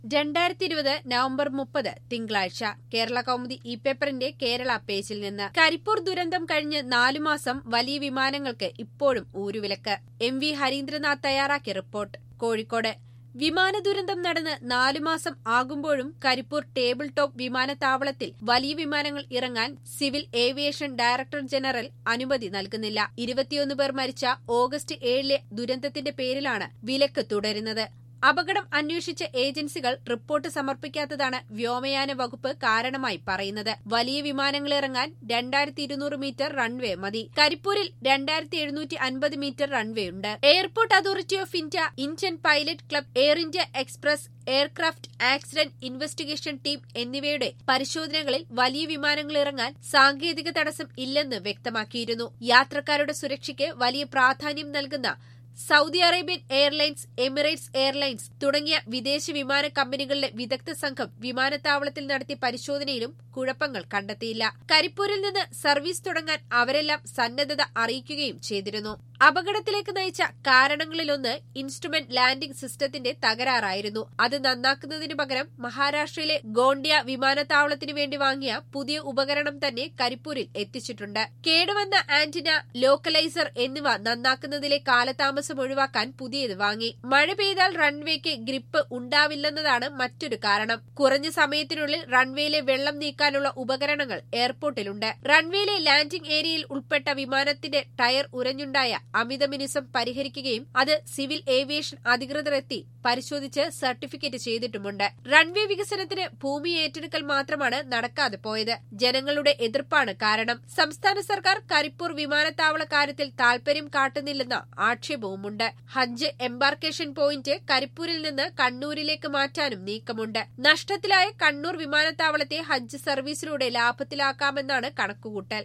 രണ്ടായിരത്തി ഇരുപത് നവംബർ മുപ്പത് തിങ്കളാഴ്ച കേരള കൗമുദി ഇ പേപ്പറിന്റെ കേരള പേജിൽ നിന്ന് കരിപ്പൂർ ദുരന്തം കഴിഞ്ഞ് നാലുമാസം വലിയ വിമാനങ്ങൾക്ക് ഇപ്പോഴും ഊരുവിലക്ക് എം വി ഹരീന്ദ്രനാഥ് തയ്യാറാക്കിയ റിപ്പോർട്ട് കോഴിക്കോട് വിമാന ദുരന്തം നടന്ന് നാലുമാസം ആകുമ്പോഴും കരിപ്പൂർ ടേബിൾ ടോപ്പ് വിമാനത്താവളത്തിൽ വലിയ വിമാനങ്ങൾ ഇറങ്ങാൻ സിവിൽ ഏവിയേഷൻ ഡയറക്ടർ ജനറൽ അനുമതി നൽകുന്നില്ല ഇരുപത്തിയൊന്ന് പേർ മരിച്ച ഓഗസ്റ്റ് ഏഴിലെ ദുരന്തത്തിന്റെ പേരിലാണ് വിലക്ക് തുടരുന്നത് അപകടം അന്വേഷിച്ച ഏജൻസികൾ റിപ്പോർട്ട് സമർപ്പിക്കാത്തതാണ് വ്യോമയാന വകുപ്പ് കാരണമായി പറയുന്നത് വലിയ വിമാനങ്ങൾ ഇറങ്ങാൻ രണ്ടായിരത്തി ഇരുന്നൂറ് മീറ്റർ റൺവേ മതി കരിപ്പൂരിൽ രണ്ടായിരത്തി എഴുന്നൂറ്റി അൻപത് മീറ്റർ റൺവേ ഉണ്ട് airport authority of India Indian pilot club Air India express aircraft accident investigation team എന്നിവയുടെ പരിശോധനകളിൽ വലിയ വിമാനങ്ങൾ ഇറങ്ങാൻ സാങ്കേതിക തടസ്സം ഇല്ലെന്ന് വ്യക്തമാക്കിയിരുന്നു യാത്രക്കാരുടെ സുരക്ഷയ്ക്ക് വലിയ പ്രാധാന്യം നൽകുന്ന Saudi Arabian airlines Emirates airlines തുടങ്ങിയ വിദേശ വിമാന കമ്പനികളുടെ വിദഗ്ധ സംഘം വിമാനത്താവളത്തിൽ നടത്തിയ പരിശോധനയിലും കുഴപ്പങ്ങൾ കണ്ടെത്തിയില്ല കരിപ്പൂരിൽ നിന്ന് സർവീസ് തുടങ്ങാൻ അവരെല്ലാം സന്നദ്ധത അറിയിക്കുകയും ചെയ്തിരുന്നു അപകടത്തിലേക്ക് നയിച്ച കാരണങ്ങളിലൊന്ന് ഇൻസ്ട്രുമെന്റ് ലാൻഡിംഗ് സിസ്റ്റത്തിന്റെ തകരാറായിരുന്നു അത് നന്നാക്കുന്നതിനു പകരം മഹാരാഷ്ട്രയിലെ ഗോണ്ടിയ വിമാനത്താവളത്തിനു വേണ്ടി വാങ്ങിയ പുതിയ ഉപകരണം തന്നെ കരിപ്പൂരിൽ എത്തിച്ചിട്ടുണ്ട് കേടുവന്ന ആന്റിന ലോക്കലൈസർ എന്നിവ നന്നാക്കുന്നതിലെ കാലതാമസം ഒഴിവാക്കാൻ പുതിയത് വാങ്ങി മഴ പെയ്താൽ റൺവേക്ക് ഗ്രിപ്പ് ഉണ്ടാവില്ലെന്നതാണ് മറ്റൊരു കാരണം കുറഞ്ഞ സമയത്തിനുള്ളിൽ റൺവേയിലെ വെള്ളം നീക്കാനുള്ള ഉപകരണങ്ങൾ എയർപോർട്ടിലുണ്ട് റൺവേയിലെ ലാൻഡിംഗ് ഏരിയയിൽ ഉൾപ്പെട്ട വിമാനത്തിന്റെ ടയർ ഉരഞ്ഞുണ്ടായ അമിത മിനുസം പരിഹരിക്കുകയും അത് സിവിൽ ഏവിയേഷൻ അധികൃതർ എത്തി പരിശോധിച്ച് സർട്ടിഫിക്കറ്റ് ചെയ്തിട്ടുമുണ്ട് റൺവേ വികസനത്തിന് ഭൂമി ഏറ്റെടുക്കൽ മാത്രമാണ് നടക്കാതെ പോയത് ജനങ്ങളുടെ എതിർപ്പാണ് കാരണം സംസ്ഥാന സർക്കാർ കരിപ്പൂർ വിമാനത്താവള കാര്യത്തിൽ താൽപര്യം കാട്ടുന്നില്ലെന്ന ആക്ഷേപവുമുണ്ട് ഹജ്ജ് എംബാർക്കേഷൻ പോയിന്റ് കരിപ്പൂരിൽ നിന്ന് കണ്ണൂരിലേക്ക് മാറ്റാനും നീക്കമുണ്ട് നഷ്ടത്തിലായ കണ്ണൂർ വിമാനത്താവളത്തെ ഹജ്ജ് സർവീസിലൂടെ ലാഭത്തിലാക്കാമെന്നാണ് കണക്കുകൂട്ടൽ